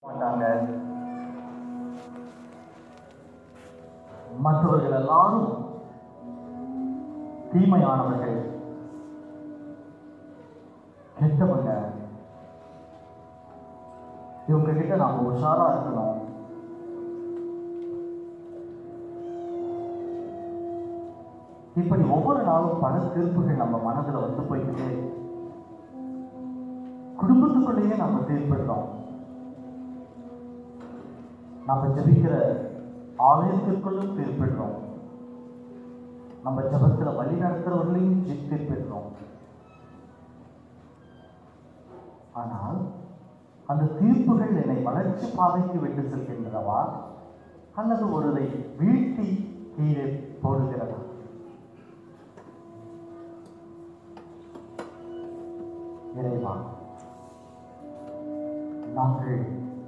மாட்டாங்க மற்றவர்கள் எல்லாரும் தீமையானவர்கள் கெட்டவங்க இவங்க கிட்ட நாம உஷாரா இருக்கணும் இப்படி ஒவ்வொரு நாளும் பல தீர்ப்புகள் நம்ம மனதுல வந்து போய்கிட்டே இருக்கு. குடும்பத்துக்குள்ளேயே நம்ம தீர்ப்பிடுறோம் நம்ம ஜெபிக்கிற ஆலயத்திற்குள்ளும் தீர்ப்பிடுறோம் நம்ம ஜெபத்துல வழி நடத்துறவர்களையும் ஜி- தீர்ப்பிடுறோம் ஆனால் அந்த தீர்ப்புகள் என்னை வளர்ச்சி பாதைக்கு விட்டு செல்கின்றனவா அல்லது ஒருதை வீழ்த்தி கீழே போடுகிறதா இறைவா நாங்கள்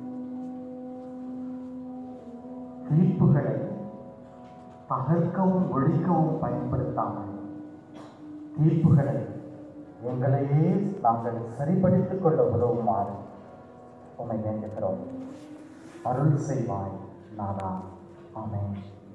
தீர்ப்புகளை தகர்க்கவும் ஒழிக்கவும் பயன்படுத்தாமல் தீர்ப்புகளை எங்களையே நாங்கள் சரிப்படுத்திக் கொள்ள உதவுமாறு உமை வேண்டுகிறோம் அருள் செய்வாய் நாதா ஆமென்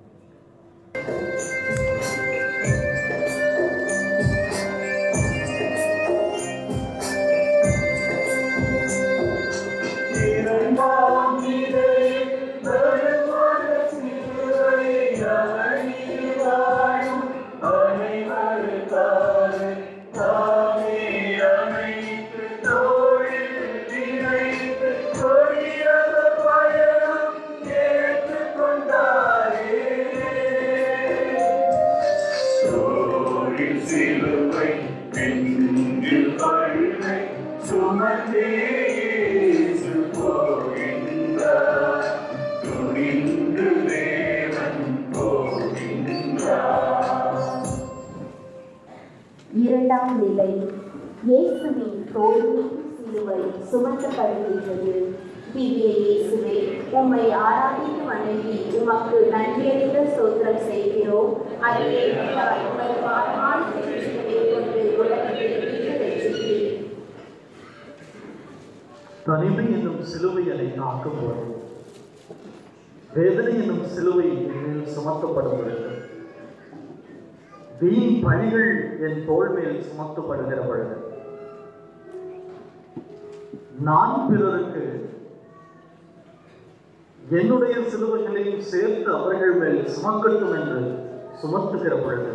சிலுவை நெஞ்சில் அழுகை சுமந்தே இயேசு போகின்றார் துணிந்து தேவன் போகின்றார் இரண்டாம் நிலை இயேசுவின் தோல்வி சிலுவை சுமத்தப்படுகின்றது திவ்ய இயேசுவே உம்மை ஆராதித்து வணங்கி உமக்கு நன்றியறிந்த ஸ்தோத்திரம் செய்கிறோம் அதே உமது பாரமான சிகிச்சைகளை கொண்டு உலகத்தை மீட்டு ரட்சித்தீர். தனிமை என்னும் சிலுவையலை தாக்கும் போது வேதனை என்னும் சிலுவை என்மேல் சுமத்தப்படும் பொழுது வீண் பழிகள் என் தோள் மேல் சுமத்தப்படுகிற பொழுது நான் பிறருக்கு என்னுடைய சிலுவைகளையும் சேர்த்து அவர்கள் மேல் சுமக்கட்டும் என்று சுமத்துகிற பொழுது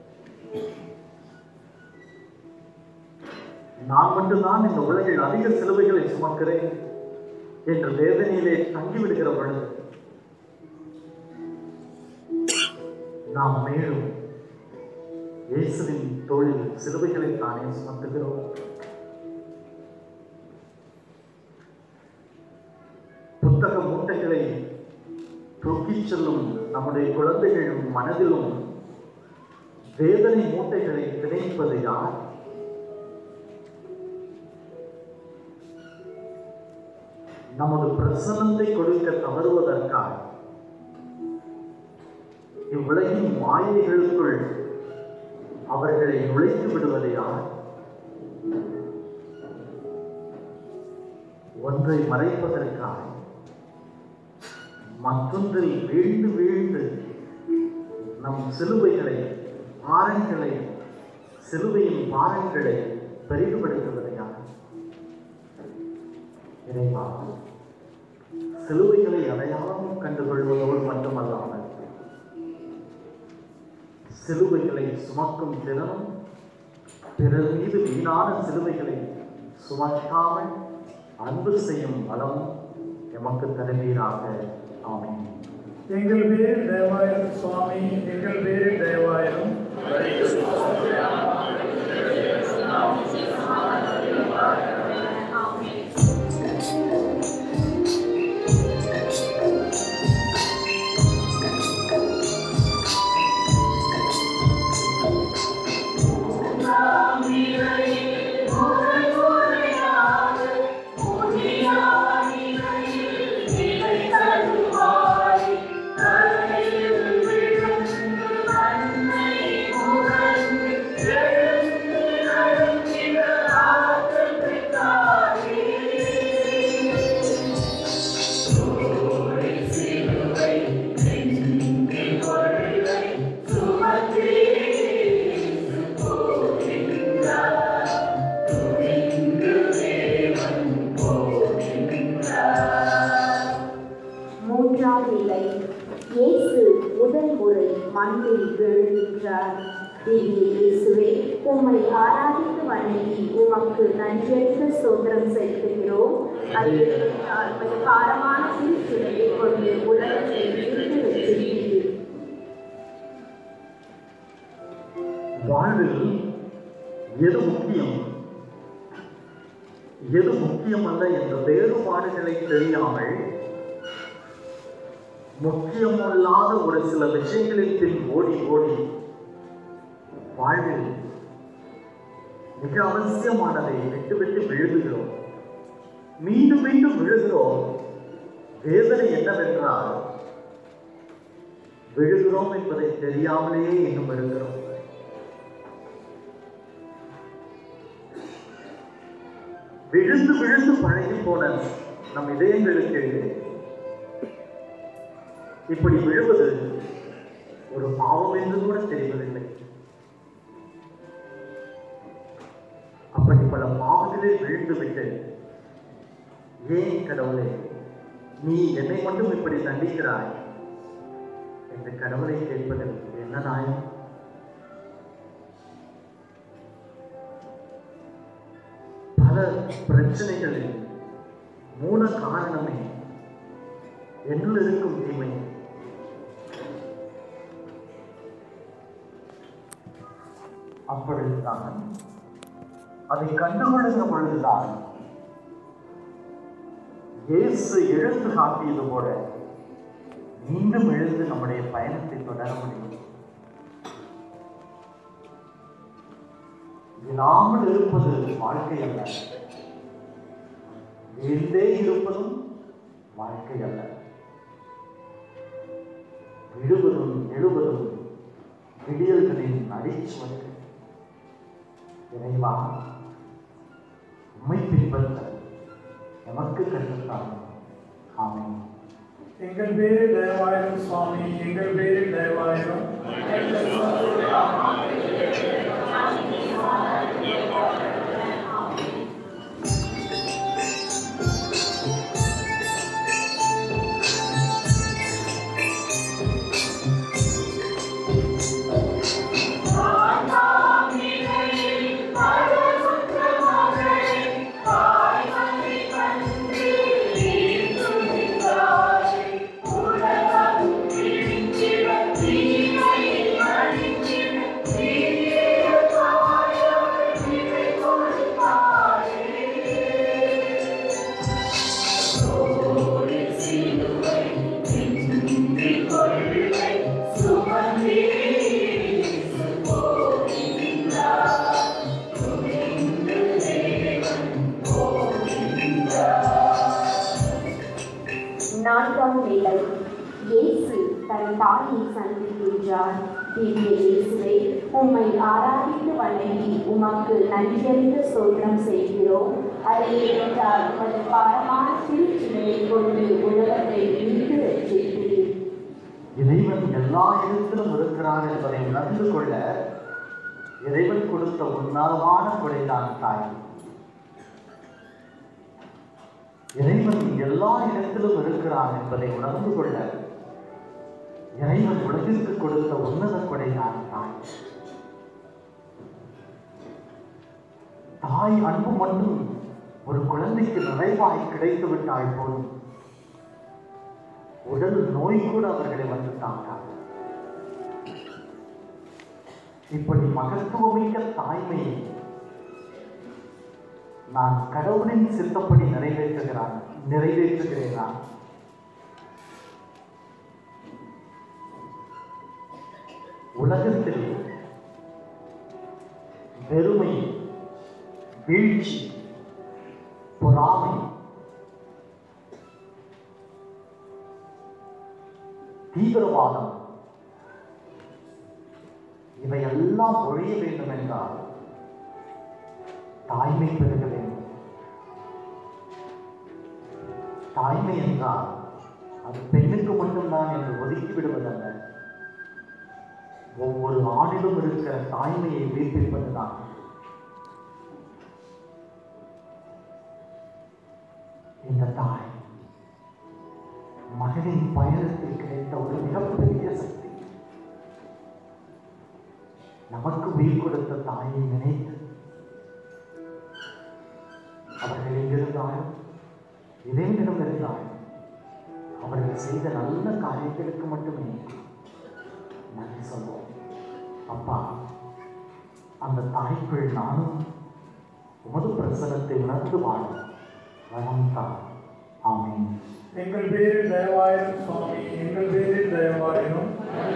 நான் மட்டும்தான் இந்த உலகில் அதிக சிலுவைகளை சுமக்கிறேன் என்ற வேதனையிலே தங்கிவிடுகிற பொழுது நாம் மேலும் இயேசுவின் தோளில் சிலுவைகளை தானே சுமத்துகிறோம் புத்தக மூட்டைகளை தூக்கிச் செல்லும் நம்முடைய குழந்தைகள் மனதிலும் வேதனை மூட்டைகளை திணைப்பது யார் நமது பிரசனத்தை கொடுக்க தவறுவதற்காக இவ்வுலகின் மாயைகளுக்குள் அவர்களை நுழைத்து விடுவது யார் ஒன்றை மறைப்பதற்காக மற்றொன்றில் வீழ்ந்து வீழ்ந்து நம் சிலுவைகளை பாறைகளை சிலுவையின் பாறைகளை பெரிதுபடுத்துவது யார் இறைவா சிலுவைகளை அடையாளம் கண்டுகொள்வதோடு மட்டுமல்லாமல் சிலுவைகளை சுமக்கும் திறனும் பிறர் மீது வீணான சிலுவைகளை சுமக்காமல் அன்பு செய்யும் பலம் எமக்கு தருவீராக ஆமென் எங்கள் பேர் தேவாயிரம் சுவாமி எங்கள் பேர் தேவாயிரம் Yeah. மண்ணில் விழுகின்றார் திவ்ய இயேசுவே உம்மை ஆராதித்து வணங்கி உமக்கு நன்றியற்ற சோதரம் செலுத்துகிறோம் அது ஏனென்றால் உமது பாரமான திருச்சுடலை கொண்டு உலகத்தை இழுத்து வச்சிருக்கிறீர் வாழ்வில் எது முக்கியம் எது முக்கியமல்ல என்ற வேறுபாடுகளை தெரியாமல் முக்கியமில்லாத ஒரு சில விஷயங்களின் பின் ஓடி ஓடி வாழ்வில் மிக அவசியமானதை விட்டு விட்டு விழுகுகிறோம் மீண்டும் மீண்டும் விழுகிறோம் வேதனை என்னவென்றால் விழுகிறோம் என்பதை தெரியாமலேயே இன்னும் இருக்கிறோம் விழுந்து விழுந்து பழகி போன நம் இதயங்களுக்கு இப்படி விழுவது ஒரு பாவம் என்று கூட தெரிவதில்லை அப்படி பல பாவங்களில் விழுந்து விட்டு ஏன் கடவுளே நீ என்னை மட்டும் இப்படி தண்டிக்கிறாய் என்று கடவுளை கேட்பதில் என்ன நியாயம் பல பிரச்சனைகளில் மூல காரணமே என்னில் இருக்கும் தீமை அப்பொழுதுதான் அதை கண்டுகொள்ளுகிற பொழுதுதான் இயேசு எழுந்து காட்டியது போல மீண்டும் எழுந்து நம்முடைய பயணத்தை தொடர முடியும் விழாமல் இருப்பது வாழ்க்கை அல்ல வீழ்ந்தே இருப்பதும் வாழ்க்கை அல்ல விழுவதும் எழுவதும் விடியல்களின் அடிச்சுவர்கள் இறைவா உம்மை பின்பற்ற எமக்கு கற்றுத்தான் ஆமென் எங்கள் பேரில் தயவாயிரும் சுவாமி எங்கள் பேரில் தயவாயிரும் நான்காம் வேளை இயேசு தன் தாயை சந்திக்கின்றார் திவ்ய இயேசுவே உம்மை ஆராதித்து வணங்கி உமக்கு நன்றியறிந்த சோதனம் செய்கிறோம் அது ஏனென்றால் உமது பாரமான திருச்சிலை கொண்டு உலகத்தை மீட்டு வச்சிருக்கிறீர் இறைவன் எல்லா இடத்திலும் இருக்கிறார் என்பதை உணர்ந்து கொள்ள இறைவன் கொடுத்த உன்னதமான கொடைதான் தாய் இறைவன் எல்லா இடத்திலும் இருக்கிறான் என்பதை உணர்ந்து கொள்ள இறைவன் உலகிற்கு கொடுத்த உன்னத கொடைதான் தாய் தாய் அன்பு மட்டும் ஒரு குழந்தைக்கு நிறைவாய் கிடைத்து விட்டால் போதும் உடல் நோய் கூட அவர்களை வந்து தாக்காது இப்படி மகத்துவமிக்க தாய்மையை நான் கடவுளின் சித்தப்படி நிறைவேற்றுகிறான் நிறைவேற்றுகிறேனா உலகத்தில் வெறுமை வீழ்ச்சி பொறாமை தீவிரவாதம் இவையெல்லாம் ஒழிய வேண்டும் என்றால் தாய்மை பெருக வேண்டும் தாய்மை என்றால் அது பெண்ணுக்கு மட்டும்தான் என்று ஒதுக்கி விடுவதல்ல ஒவ்வொரு ஆணிலும் இருக்கிற தாய்மையை வீழ்ப்பிப்பதுதான் இந்த தாய் மகனின் பயணத்தில் கிடைத்த ஒரு மிகப்பெரிய சக்தி நமக்கு உயிர் கொடுத்த தாயை நினைத்து அவர்கள் எங்கிருந்தாலும் இறைவனிடம் இருந்தாலும் அவர்கள் செய்த நல்ல காரியங்களுக்கு மட்டுமே நன்றி சொல்வோம் அப்பா அந்த தாய்க்குள் நானும் உமது பிரசனத்தை உணர்ந்து வாழும் வரம் தான் ஆமீன் எங்கள் பேரில் தயவாயிரும் சுவாமி எங்கள் பேரில் தயவாயிரும்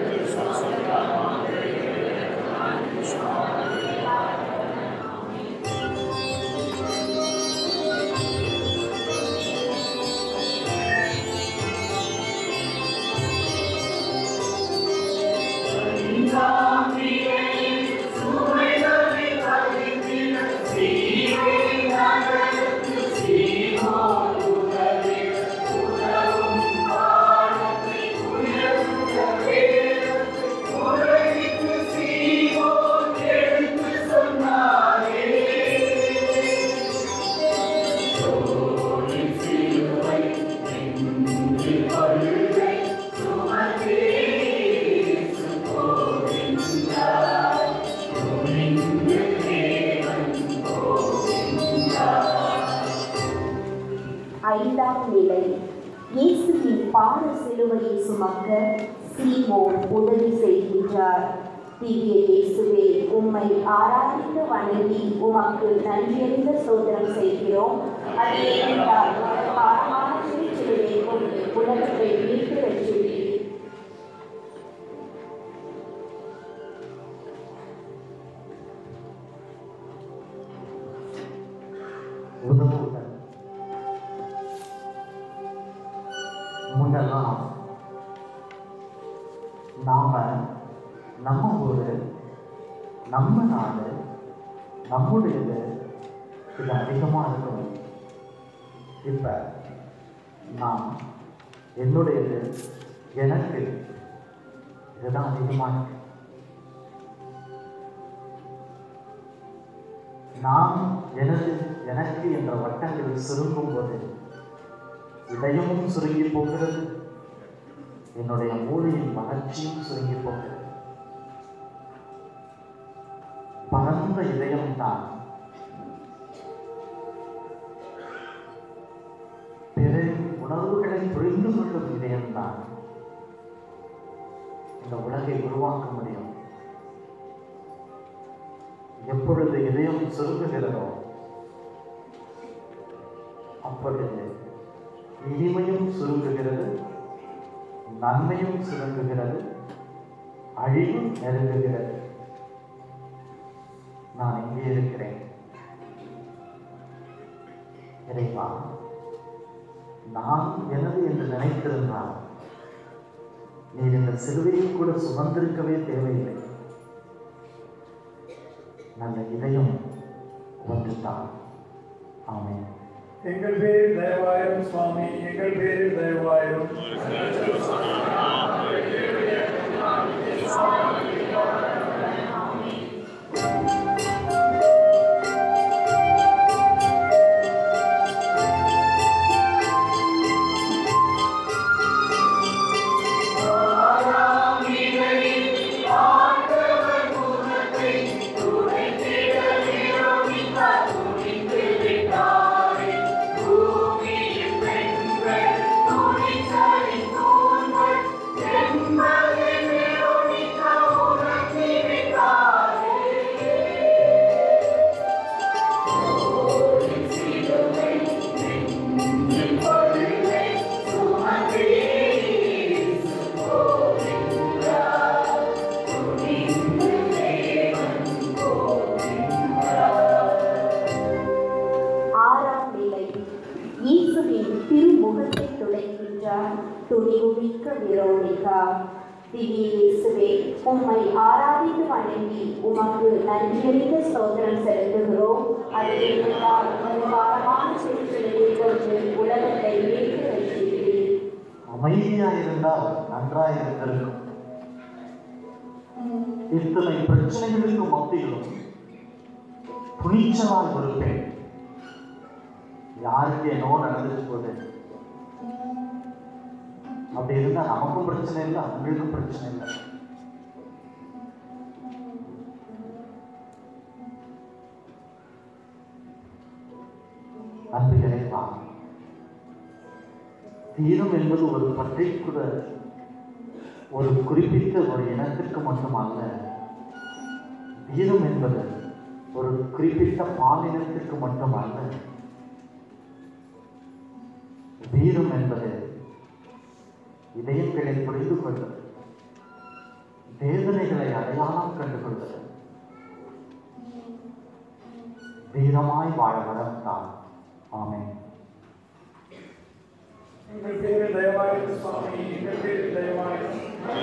ஐந்தாம் நிலை இயேசுவின் பார சிலுவையை சுமக்க சீமோன் உதவி செய்கின்றார் திவ்ய இயேசுவே உம்மை ஆராதித்து வணங்கி உமக்கு நன்றியறிந்த சோதனம் செய்கிறோம் அது ஏனென்றால் உமது பாரமான திருச்சிலுவை கொண்டு உலகத்தை மீட்டு ரட்சித்தீர் உதவுடன் முன்னெல்லாம் நாம நம்ம ஊரு நம்ம நாடு நம்முடையது இது அதிகமாக இருக்கும் இப்போ நான் என்னுடையது எனக்கு இதுதான் அதிகமாக இருக்கு நான் எனது எனக்கு என்ற வட்டங்கள் சுருங்கும் போது இதயமும் சுருங்கி போகிறது என்னுடைய மூளையின் வளர்ச்சியும் சுருங்கி போகிறது பரந்த இதயம் தான் பிறரின் உணர்வுகளை புரிந்து கொள்ளும் இதயம்தான் இந்த உலகை உருவாக்க முடியும் எப்பொழுது இதயம் சுருங்குகிறதோ அப்பொழுது இனிமையும் சுருங்குகிறது நன்மையும் சுருங்குகிறது அழிவும் நெருங்குகிறது நான் இங்கே இருக்கிறேன் இறைவா நான் எனது என்று நினைத்திருந்தால் நீர் இந்த சிலுவையை கூட சுமந்திருக்கவே தேவையில்லை நல்ல இதயம் ஒன்றுதான் ஆமென் எங்கள் பேரில் தயவாயிரும் சுவாமி எங்கள் பேரில் தயவாயிரும் ஆறாம் நிலை இயேசுவின் திருமுகத்தை துடைக்கின்றார் துணிவுமிக்க விரோணிகா திவ்ய இயேசுவே உம்மை ஆராதித்து வணங்கி உமக்கு நன்றியறிந்த ஸ்தோத்திரம் செலுத்துகிறோம் அது ஏனென்றால் உமது பாரமான சிறுச்சிலை கொண்டு உலகத்தை மீட்டு வைக்கிறீர் அமைதியாக இருந்தால் நன்றாக இருந்திருக்கும் இத்தனை பிரச்சனைகளுக்கு மத்தியிலும் துணிச்சலாக ஒரு பெண் யாருக்கு என்னவோ நடந்துட்டு போகுது அப்படி இருந்தா நமக்கும் பிரச்சனை இல்லை அவங்களுக்கும் பிரச்சனை இல்லை வீரம் என்பது ஒரு பர்டிகுல ஒரு குறிப்பிட்ட ஒரு இனத்திற்கு மட்டுமல்ல வீரம் என்பது ஒரு குறிப்பிட்ட பாலினத்திற்கு மட்டுமல்ல வீரம் என்பது இதயங்களை புரிந்து கொள்வது வேதனைகளை அடையாளம் கண்டு கொள்வது வீரமாய் வாழ வளர்த்தான் ஆமென் எங்கள் பேரில் தயவாயிரு சுவாமி எங்கள் பேரில் தயவாயிரு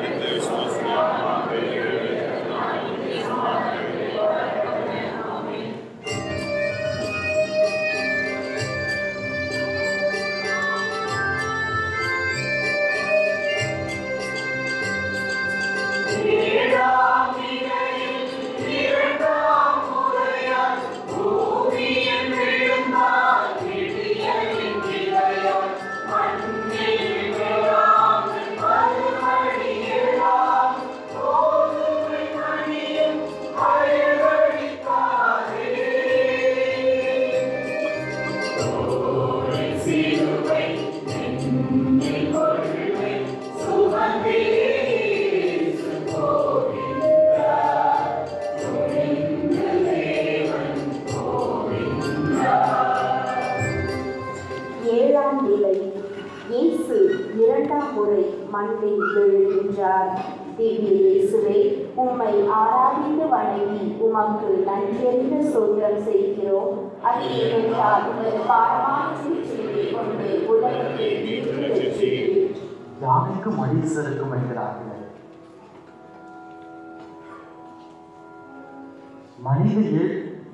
ஏழாம் நிலை இயேசு இரண்டாம் முறை மண்ணில் விழுகின்றார் திவ்ய இயேசுவே உம்மை ஆராதித்து வணங்கி உமக்கு நன்றியறிந்த சோதரம் செய்கிறோம் அது ஏனென்றால் உமது பாரமான சிகிச்சையை கொண்டு உலகத்தை மீட்டு ரட்சித்தீர். யானைக்கு மடி செருக்கும் என்கிறார்கள் மனித எழு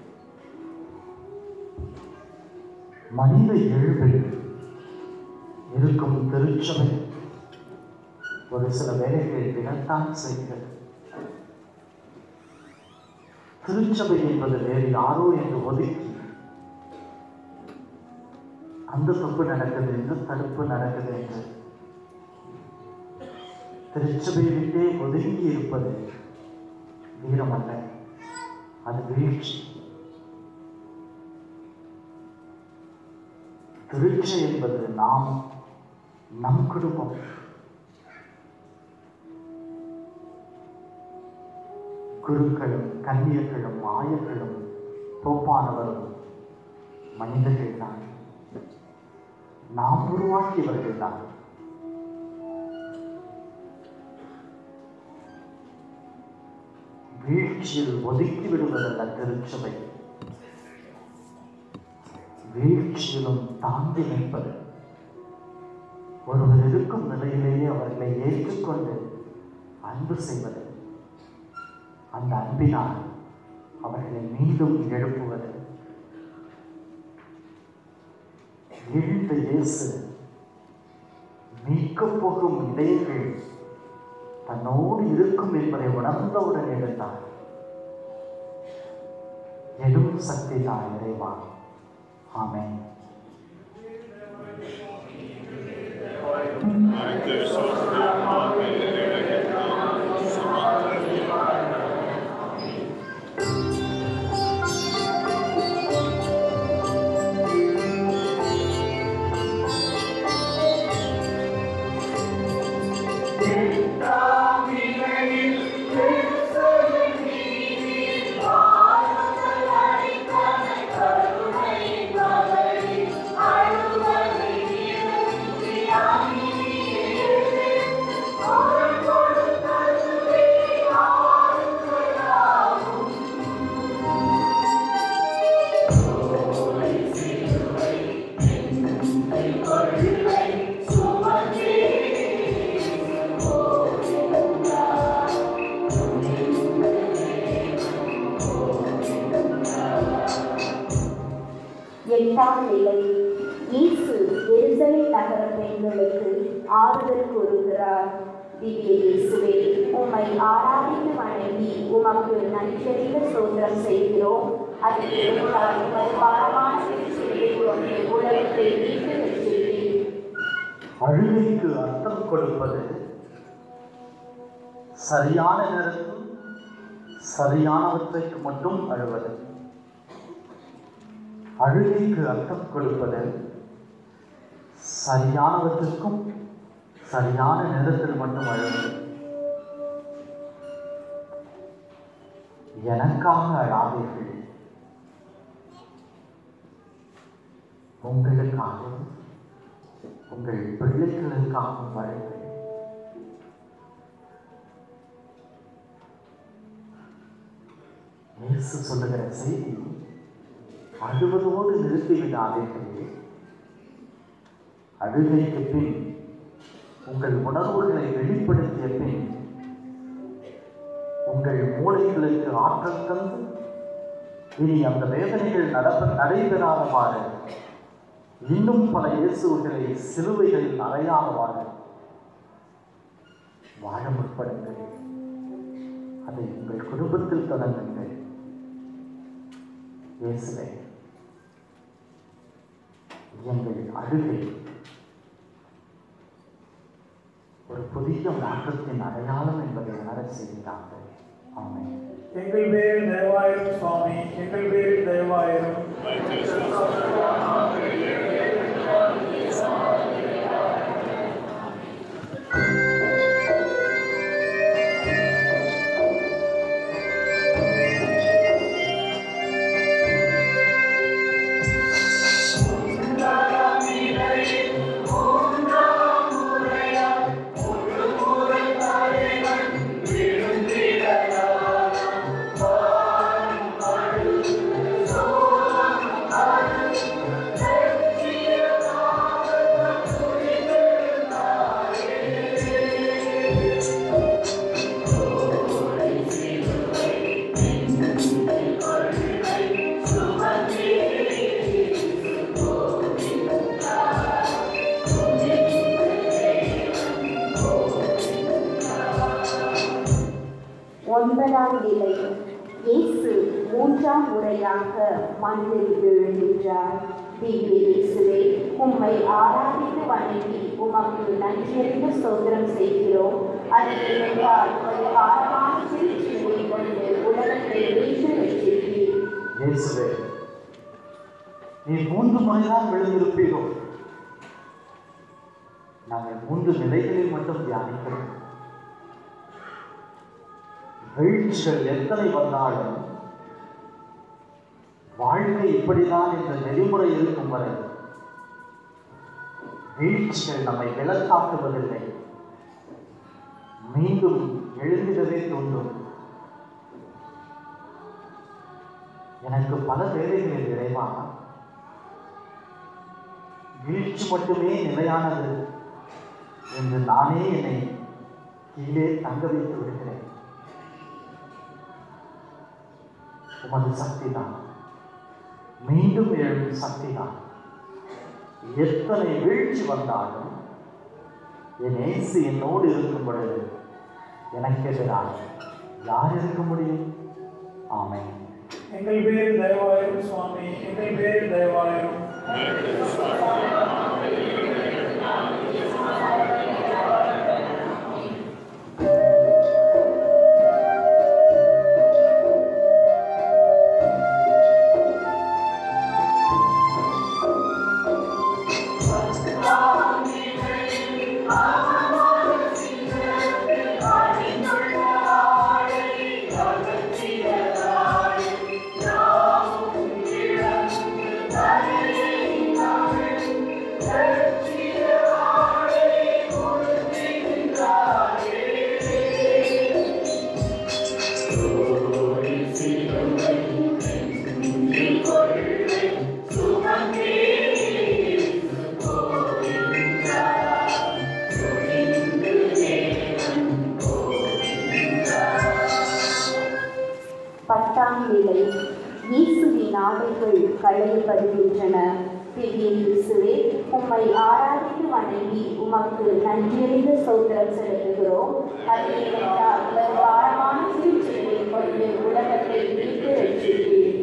மனித எழுவில் இருக்கும் திருச்சபை ஒரு சில வேலைகளை விடத்தான் செய்கிறது திருச்சபை என்பது வேறு யாரோ என்று ஒதுக்கி அந்த தப்பு நடக்குது இந்த தடுப்பு நடக்குது என்று திருச்சபை விட்டே ஒதுங்கி இருப்பது வீரம் அல்ல அது வீழ்ச்சி திருச்சி என்பது நாம் நம் குடும்பம் குருக்களும் கன்னியர்களும் ஆயர்களும் தோப்பானவரும் மனிதர்கள் தான் நாம் உருவாக்கியவர்கள் தான் வீழ்ச்சியில் ஒதுக்கி விடுவதல்ல திருச்சபை வீழ்ச்சியிலும் தாண்டி நிற்பது ஒருவர் இருக்கும் நிலையிலேயே அவர்களை ஏற்றுக்கொண்டு அன்பு செய்வது அந்த அன்பினால் அவர்களை மீண்டும் எழுப்புவது எழுந்த இயேசு மீட்கப் போகும் இதயங்கள் தன்னோடு இருக்கும் என்பதை உணர்ந்தவுடன் எழுந்தார் எடும் சக்தி தான் இறைவா ஆமென் எட்டாம் நிலை இயேசு எருசலேம் நகர பெண்களுக்கு ஆறுதல் கூறுகிறார் திவ்ய இயேசுவே உம்மை ஆராதித்து வணங்கி உமக்கு நன்றியறிந்த சோதரம் செய்கிறோம் அது ஏனென்றால் உமது பாரமான சிகிச்சையை கொண்டு உலகத்தை மீட்டு ரட்சித்தீர். அழுகைக்கு அர்த்தம் கொடுப்பது சரியான நேரத்தில் சரியானவற்றைக்கு மட்டும் அழுவது அழுகைக்கு அர்த்தம் கொடுப்பது சரியானவற்றுக்கும் சரியான நேரத்தில் மட்டும் அழுவது எனக்காக அழாதீர்கள் உங்களுக்காகவும் உங்கள் பிள்ளைகளுக்காகவும் அழுங்கள் இயேசு சொல்லுகிற செய்தி அழுவதோடு நிறுத்திவிடாதீர்கள் அழுகைக்கு பின் உங்கள் உணர்வுகளை வெளிப்படுத்திய பின் உங்கள் மூளைகளுக்கு ஆற்றல் தந்து இனி அந்த வேதனைகள் நடப்ப நடைபெறாதவாறு இன்னும் பல இயேசுகளை சிலுவைகளில் அறையாதவாறு வாழ முற்படுங்கள் அதை உங்கள் குடும்பத்தில் தொடங்குங்கள் இயேசுவே எங்கள் அழுகை ஒரு புதிய மாற்றத்தின் அடையாளம் என்பதை உணரச் செய்கிறார்கள் ஆமென் எங்கள் பேரில் தயவாயிரும் சுவாமி எங்கள் பேரில் தயவாயிரும் ஒன்பதாம் நிலை இயேசு மூன்றாம் முறையாக மண்ணில் விழுகின்றார் திவ்ய இயேசுவே உம்மை ஆராதித்து வணங்கி உமக்கு நன்றியறிந்த சோதனம் செய்கிறோம் அது ஏனென்றால் ஒரு பாரமான திருச்சியை கொண்டு உலகத்தை வீழ்ச்சி வச்சிருக்கிறீர் இயேசுவே நீ மூன்று முறைதான் விழுந்திருப்பீரோ நாங்கள் மூன்று நிலைகளில் மட்டும் தியானிக்கிறோம் வீழ்ச்சிகள் எத்தனை வந்தாலும் வாழ்க்கை இப்படிதான் என்ற நெறிமுறை இருக்கும் வரை வீழ்ச்சிகள் நம்மை விலக்காக்குவதில்லை மீண்டும் எழுந்திடவே தோன்றும் எனக்கு பல வேலைகளில் இறைவா வீழ்ச்சி மட்டுமே நிலையானது என்று நானே என்னை கீழே தங்க வைத்து விடுகிறேன் உமது சக்தி தான் மீண்டும் எழும் சக்தி தான் எத்தனை வீழ்ச்சி வந்தாலும் என் ஏசு என்னோடு இருக்கும் பொழுது எனக்கு எதிராக யார் இருக்க முடியும் ஆமென் எங்கள் பேரில் தயவாயிரும் சுவாமி எங்கள் பேரில் தயவாயிரும் பத்தாம் நிலை இயேசுவின் ஆடைகள் களையப்படுகின்றன திவ்ய இயேசுவே உம்மை ஆராதித்து வணங்கி உமக்கு நன்றியறிந்த சோத்திரம் செலுத்துகிறோம் அது ஏனென்றால் ஒரு பாரமான சிகிச்சையை கொண்டு உலகத்தை மீட்டு ரட்சித்தீர்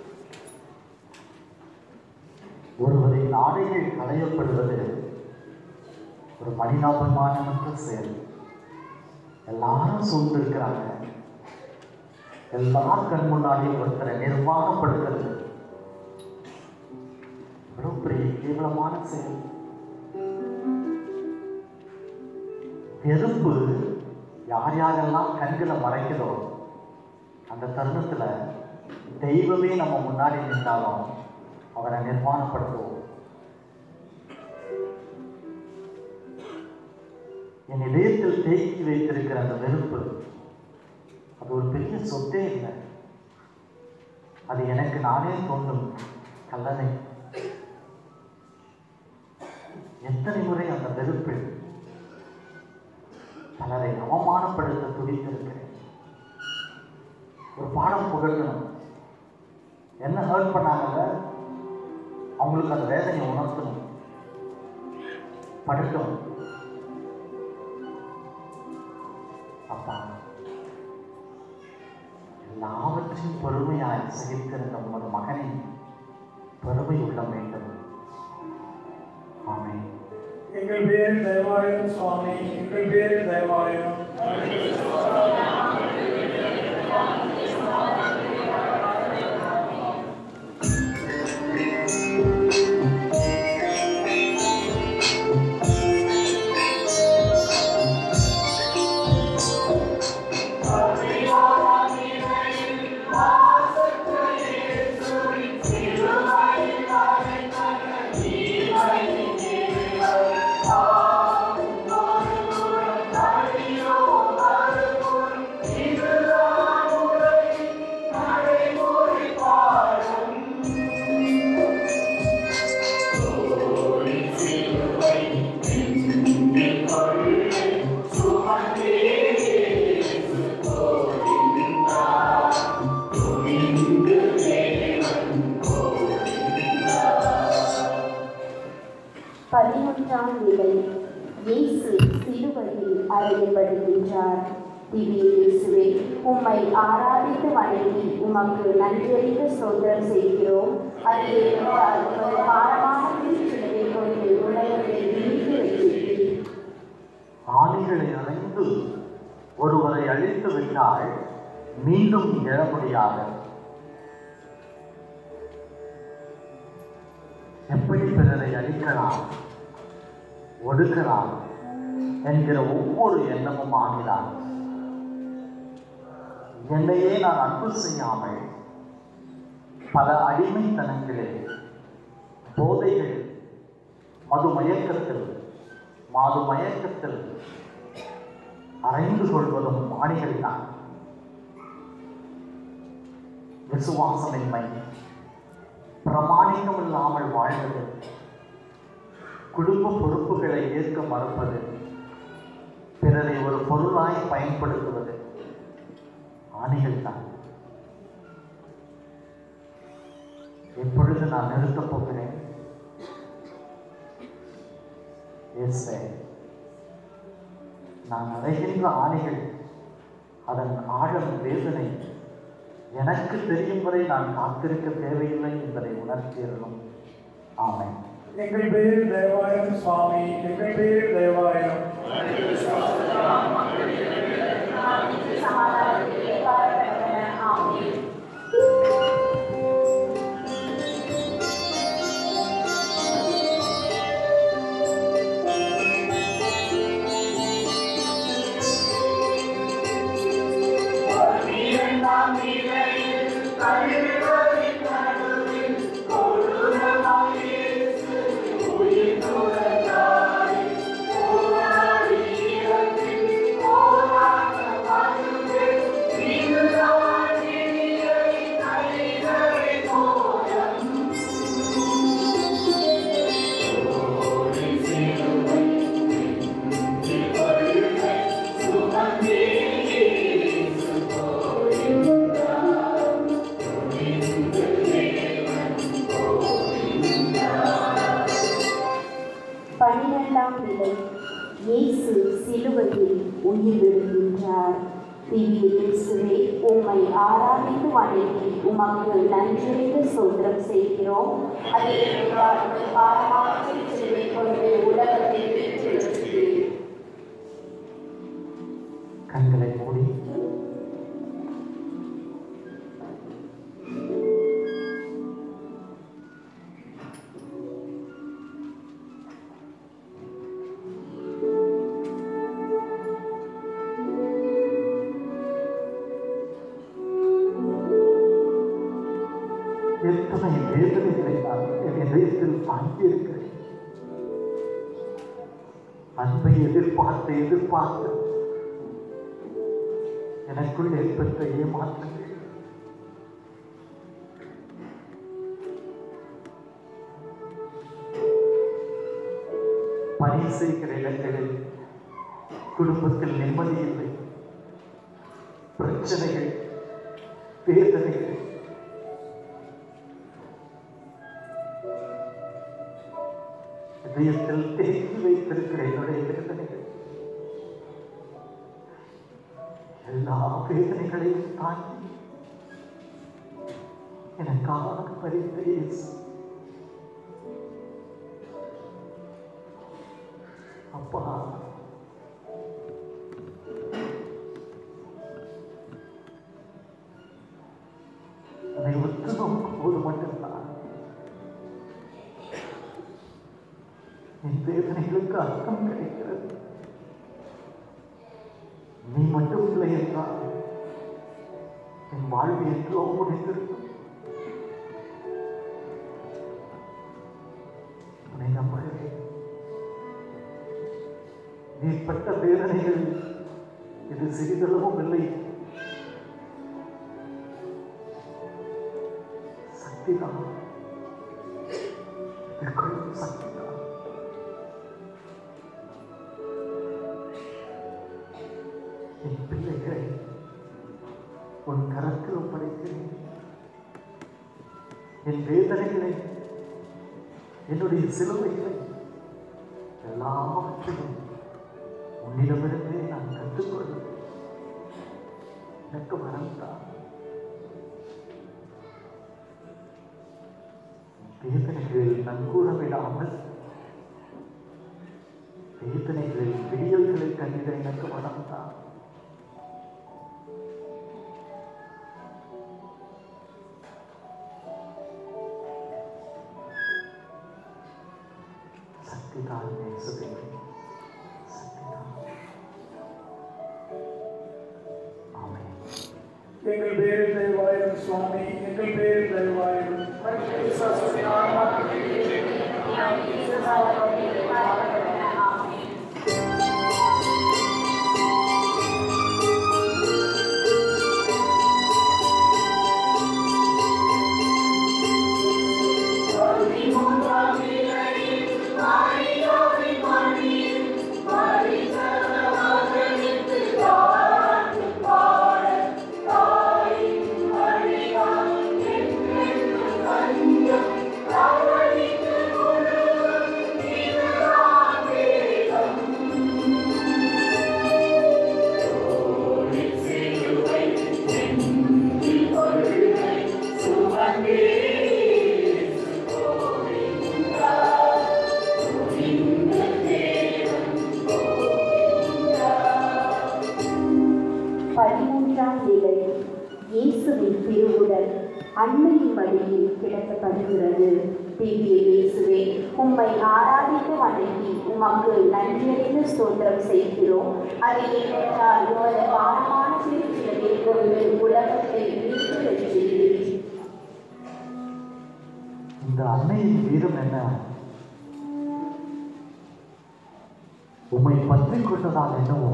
ஒருவரின் ஆடைகள் களையப்படுவது ஒரு மனிதாபமானமற்ற செயல் எல்லாரும் சூழ்ந்திருக்கிறாங்க எல்லார் கண் முன்னாடியும் ஒருத்தரை நிர்வாகப்படுத்துறது எவ்வளவு பெரிய கேவலமான செயல் நெருப்பு யார் யாரெல்லாம் கண்களை மறைக்குதோ அந்த தருணத்தில் தெய்வமே நம்ம முன்னாடி நின்றாலும் அவரை நிர்மாணப்படுத்துவோம் என் இதயத்தில் தேக்கி வைத்திருக்கிற அந்த நெருப்பு அது ஒரு பெரிய சொத்தே இல்லை அது எனக்கு நானே தோன்றும் கல்லணை எத்தனை முறை அந்த வெறுப்பில் பலரை அவமானப்படுத்த துடித்திருக்கிறேன் ஒரு பாடம் புகட்டணும் என்ன ஹர்ட் பண்ணாங்கல்ல அவங்களுக்கு அந்த வேதனையை உணர்த்தணும் படுக்கணும் அப்பா எல்லாவற்றையும் பொறுமையாய் சகித்திருந்த உமது மகனின் பொறுமை உள்ள வேண்டும் ஆமென் எங்கள் பேர் தேவாலயம் சுவாமி எங்கள் பேர் தேவாலயம் பதினொன்றாம் நிலை இயேசு சிலுவையில் அறையப்படுகின்றார் திவ்ய இயேசுவே உம்மை ஆராதித்து வணங்கி உமக்கு நன்றியறிந்த சோதரம் செய்கிறோம் அது ஏனென்றால் உமது பாரமான திருச்சிலுவை கொண்டு உலகத்தை விரித்து வைத்தீர் ஆணிகளை அணைந்து ஒருவரை அழித்து விட்டால் மீண்டும் எழ முடியாது எப்படி பிறரை அழிக்கலாம் ஒடுக்கலாம் என்கிற ஒவ்வொரு எண்ணமும் ஆகிறான் என்னையே நான் அன்பு செய்யாமல் பல அடிமைத்தனங்களே போதைகள் மது மயக்கத்தில் மாது மயக்கத்தில் அறைந்து கொள்வதும் ஆணிகள் தான் விசுவாசமின்மை பிரமாணிக்கம் இல்லாமல் வாழ்வது குடும்ப பொறுப்புகளை ஏற்க மறுப்பது பிறரை ஒரு பொருளாய் பயன்படுத்துவது ஆணிகள் தான் எப்பொழுது நான் நிறுத்தப் போகிறேன் இயேசுவே, நான் அடைகின்ற ஆணைகள் அதன் ஆழம் வேதனை எனக்கு தெரியும் வரை நான் காத்திருக்க தேவையில்லை என்பதை உணர்த்தியறணும் ஆமென் எங்கள் பேர் தேவாலயம் சுவாமி எங்கள் பேர் தேவாலயம் சமாதானத்திலே பாரப்பட்டன ஆமென் பன்னிரெண்டாம் நிலை இயேசு சிலுவையில் உயிர் விடுகின்றார் திவ்ய இயேசுவே உம்மை ஆராதித்து வணங்கி உமக்கு நன்றியறிந்த சோத்திரம் செய்கிறோம் அது என்றால் உமது பாரமான சிலுவை கொண்டு உலகத்தை வெற்றியெடுத்தீர். கண்களை மூடி தாங்கி இருக்கிறேன் அன்பை எதிர்பார்த்து எதிர்பார்த்து எனக்குள் ஏற்பட்ட ஏமாற்றங்கள் பணி செய்கிற இடங்களில் குடும்பத்தில் நிம்மதி இல்லை பிரச்சனைகள் வேதனைகள் இதயத்தில் தேக்கி வைத்திருக்கிற என்னுடைய வேதனைகள் எல்லா வேதனைகளையும் தாங்கி எனக்காக பரிந்த இயேசு அப்பா அதை உற்று நோக்கும் போது மட்டும்தான் என் வேதனைகளுக்கு அர்த்தம் கிடைக்கிறது நீ மட்டும் இல்லை என்றால் என் வாழ்வு என்றோ முடிந்திருக்கும் உன்னை நம்புகிறேன் நீ பட்ட வேதனைகள் இது சிறிதளவும் இல்லை சக்திதான் இதற்குள் சக்திதான் என் பிள்ளைகளை உன் கரத்தில் ஒப்படைக்கிறேன் என் வேதனைகளை என்னுடைய சிலுவைகளை எல்லாவற்றையும் உன்னிடமிருந்தே நான் கற்றுக்கொள்வேன் எனக்கு மறந்தான் வேதனைகளில் நங்கூர விடாமல் வேதனைகளில் விடியல்களை கண்டிட எனக்கு மறந்தான் சக்திதான் நேசுவே சக்திதான் ஆமென் எங்கள் பேரில் தயவாயிரும் சுவாமி எங்கள் பேரில் தயவாயிரும் பதிமூன்றாம் நிலை இயேசுவின் திருவுடல் அன்னையின் மடியில் கிடத்தப்படுகிறது திவ்ய இயேசுவே உம்மை ஆராதித்து வணங்கி உமக்கு நன்றியறிந்து ஸ்தோத்திரம் செய்கிறோம் அது ஏனென்றால் உமது பாரமான திருச்சிலை கொண்டு உலகத்தை மீட்டு வென்றீர் இந்த அன்னையின் வீரம் என்ன உம்மை பற்றி கொண்டதால் என்னவோ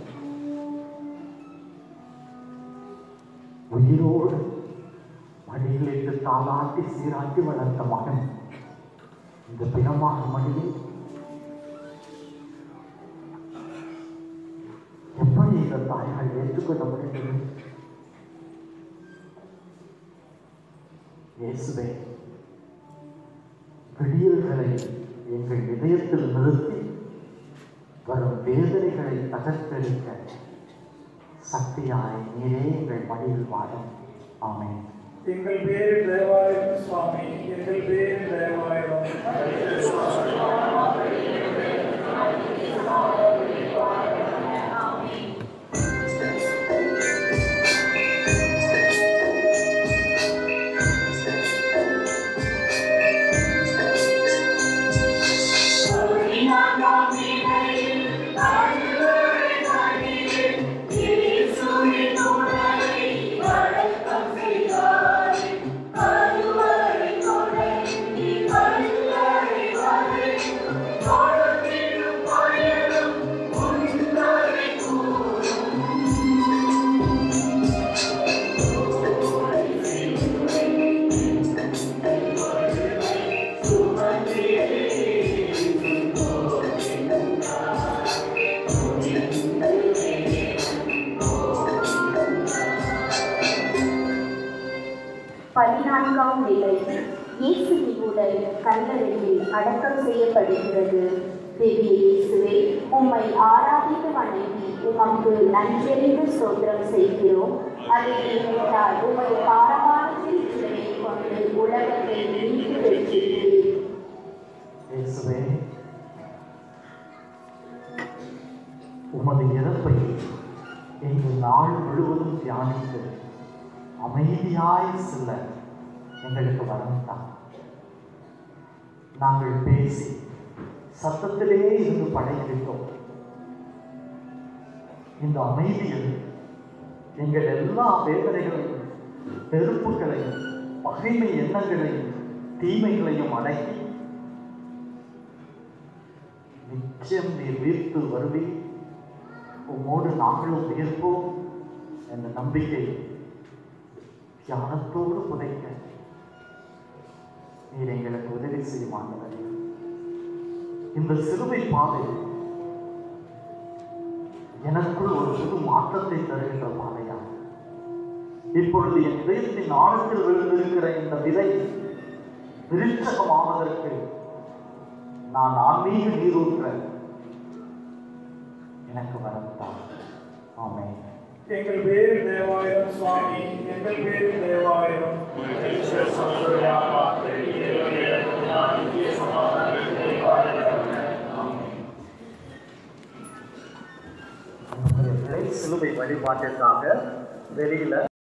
உயிரோடு மடியில் இட்டு தாளாட்டி சீராட்டி வளர்த்த மகன் இந்த பிணமான மடியில் எப்படி இந்த தாய்கள் ஏற்றுக்கொள்ள முடிந்தது இயேசுவே விடியல்களை எங்கள் இதயத்தில் நிறுத்தி வரும் வேதனைகளை தகர்த்தெடுக்க சக்தியாய் நீரே எங்கள் மடியில் வாழும் ஆமென் எங்கள் பேரில் தயவாயிரும் சுவாமி எங்கள் பேரில் தயவாயிரும் Thank you. இயேசுவின் உடல் கல்லறையில் அடக்கம் செய்யப்படுகிறது திவ்ய இயேசுவே உம்மை ஆராதித்து வணங்கி உமக்கு நன்றியறிந்து ஸ்தோத்திரம் செய்கிறோம் அதை ஏனென்றால் உமது பாரமான திருச்சிலையை கொண்டு உலகத்தை மீட்டு வைக்கிறீர் இயேசுவே உமது இறப்பை எங்கள் நாள் முழுவதும் தியானித்து அமைதியாய் செல்ல எங்களுக்கு வரம் தான் நாங்கள் பேசி சத்தத்திலே இருந்து படைக்கிட்டோம் இந்த அமைதியில் எங்கள் எல்லா வேதனைகளையும் வெறுப்புகளையும் பகைமை எண்ணங்களையும் தீமைகளையும் அடக்கி நிச்சயம் நீர் வீர்த்து வருவீர் உம்மோடு நாங்களும் உயர்ப்போம் என்ற நம்பிக்கை தியானத்தோடு புதைக்க நீர் எங்களுக்கு உதவி செய்யும் ஆண்டவரே இந்த சிலுவை பாதை எனக்குள் ஒரு புது மாற்றத்தை தருகின்ற பாதையா இப்பொழுது என் இதயத்தின் ஆழத்தில் விழுந்திருக்கிற இந்த விதை விருட்சகமாவதற்கு நான் ஆன்மீக நீரூற்ற எனக்கு வரத்தான் ஆமென் எங்கள் பேரில் தேவாயிரம் சுவாமி எங்கள் பேரில் தேவாயிரம் நம்முடைய பிழை சிலுவை வழிபாட்டிற்காக வெளியில